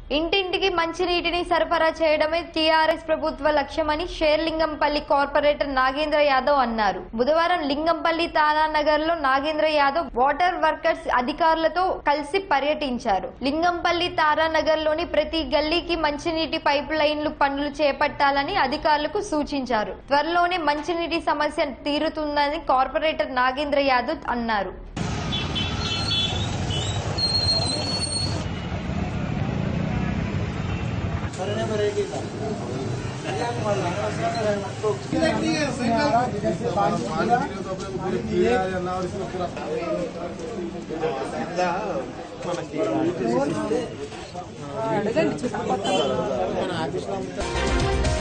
ఇంటింటికి మంచినీటిని సరఫరా చేయడమే టీఆర్ఎస్ ప్రభుత్వ లక్ష్యమని షేర్లింగంపల్లి కార్పొరేటర్ నాగేంద్ర యాదవ్ అన్నారు బుధవారం లింగంపల్లి తారానగర్ లో నాగేంద్ర యాదవ్ వాటర్ వర్కర్స్ అధికారులతో కలిసి పర్యటించారు లింగంపల్లి తారానగర్ లోని ప్రతి గల్లీకి మంచినీటి పైప్ లైన్లు పనులు చేపట్టాలని అధికారులకు సూచించారు త్వరలోనే మంచినీటి సమస్య తీరుతుందని కార్పొరేటర్ నాగేంద్ర యాదవ్ అన్నారు అడగండి చూసుకో